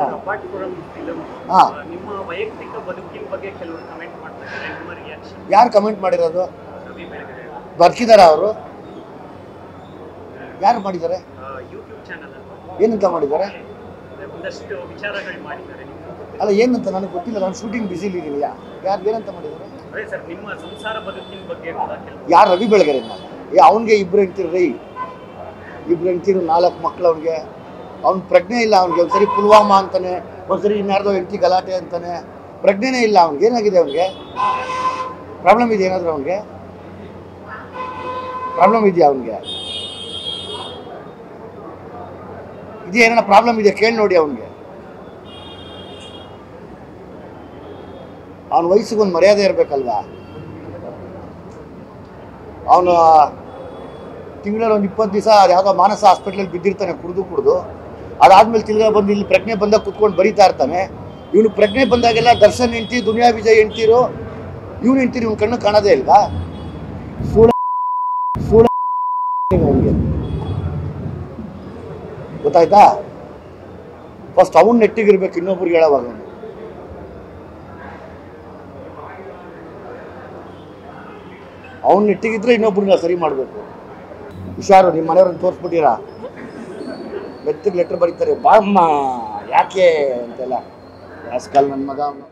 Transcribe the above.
ಗೊತ್ತಾಯ್ತಾ apart from film ಹಾ. ನಿಮ್ಮ ವೈಯಕ್ತಿಕ ಬದುಕಿನ ಬಗ್ಗೆ ಕೆಲವರು ಕಮೆಂಟ್ ಮಾಡ್ತಾರೆ ನಿಮ್ಮ ರಿಯಾಕ್ಷನ್ ಯಾರು ಕಮೆಂಟ್ ಮಾಡಿರೋದು ರವಿ ಬೆಳಗೆರೆ ಬರ್ಕಿದಾರ ಅವರು ಯಾರು ಮಾಡಿದ್ದಾರೆ ಯೂಟ್ಯೂಬ್ ಚಾನಲ್ ಅನ್ನು ಏನಂತ ಮಾಡಿದ್ದಾರೆ ಒಂದಷ್ಟು ವಿಚಾರಗಳು ಮಾಡಿದ್ದಾರೆ ನಿಮ್ಮ ಅಲ್ಲ ಏನಂತ ನನಗೆ ಗೊತ್ತಿಲ್ಲ ನಾನು ಶೂಟಿಂಗ್ ಬಿಸಿಲಿ ಇದ್ದೀನಿ ಯಾರು ಏನಂತ ಮಾಡಿದ್ದಾರೆ ಅದೇ ಸರ್ ನಿಮ್ಮ ಸಂಸಾರ ಬದುಕಿನ ಬಗ್ಗೆ ಕೂಡ ಕೆಲವು ಯಾರು ರವಿ ಬೆಳಗೆರೆ ನಾನು ಏ ಅವನಿಗೆ ಇಬ್ರು ಹೆಂಡ್ತಿರು ರೀ ಇಬ್ರು ಹೆಂಡ್ತಿರು ನಾಲ್ಕು ಮಕ್ಳು ಅವ್ನಿಗೆ ಅವ್ನ ಪ್ರಜ್ಞೆ ಇಲ್ಲ ಅವ್ನಿಗೆ ಒಂದ್ಸರಿ ಪುಲ್ವಾಮಾ ಅಂತಾನೆ ಒಂದ್ಸರಿ ಇನ್ಯಾರ್ದೋ ಹೆಂಡತಿ ಗಲಾಟೆ ಅಂತಾನೆ ಪ್ರಜ್ಞೆನೇ ಇಲ್ಲ ಅವ್ನಿಗೆ ಏನಾಗಿದೆ ಅವನಿಗೆ ಪ್ರಾಬ್ಲಮ್ ಇದೆ ಏನಾದರೂ ಅವನಿಗೆ ಪ್ರಾಬ್ಲಮ್ ಇದೆಯಾ ಅವನಿಗೆ ಇದೆಯಾ ಏನಾರ ಪ್ರಾಬ್ಲಮ್ ಇದೆ ಕೇಳಿ ನೋಡಿ ಅವನಿಗೆ ಅವನ ವಯಸ್ಸಿಗೆ ಒಂದು ಮರ್ಯಾದೆ ಇರಬೇಕಲ್ವಾ ಅವನು ತಿಂಗಳಲ್ಲಿ ಒಂದು ಇಪ್ಪತ್ತು ದಿವಸ ಯಾವುದೋ ಮಾನಸ ಹಾಸ್ಪಿಟ್ಲಲ್ಲಿ ಬಿದ್ದಿರ್ತಾನೆ ಕುಡಿದು ಕುಡಿದು ಅದಾದ್ಮೇಲೆ ತಿರ್ಗಾ ಬಂದು ಇಲ್ಲಿ ಪ್ರಜ್ಞೆ ಬಂದಾಗ ಕುತ್ಕೊಂಡು ಬರೀತಾ ಇರ್ತಾನೆ ಇವನು ಪ್ರಜ್ಞೆ ಬಂದಾಗೆಲ್ಲ ದರ್ಶನ್ ಹೆಂಡ್ತಿ ದುನಿಯಾ ವಿಜಯ್ ಹೆಂಡ್ತಿರು ಇವನು ಹೆಂಡ್ತಿರು ಇವ್ನ ಕಣ್ಣು ಕಾಣೋದೇ ಇಲ್ವಾ ಸೂಳ ಸೂಳ ಅವನಿಗೆ ಗೊತ್ತಾಯ್ತಾ ಫಸ್ಟ್ ಅವನ್ ನೆಟ್ಟಿಗಿರ್ಬೇಕು ಇನ್ನೊಬ್ರಿಗೆ ಹೇಳೋವಾಗ ಅವ್ನು. ಅವ್ನು ನೆಟ್ಟಿಗಿದ್ರೆ ಇನ್ನೊಬ್ರನ್ನ ಸರಿ ಮಾಡಬೇಕು ಹುಷಾರು ನಿಮ್ಮ ಮನೆಯವ್ರನ್ನ ತೋರಿಸ್ಬಿಟ್ಟಿರಾ ಮೆತ್ತಗೆ ಲೆಟ್ರ್ ಬರೀತಾರೆ ಬಾಮ್ಮ ಯಾಕೆ ಅಂತೆಲ್ಲ ರಾಸ್ಕಲ್ ನನ್ನ ಮಗ ಅವ್ನು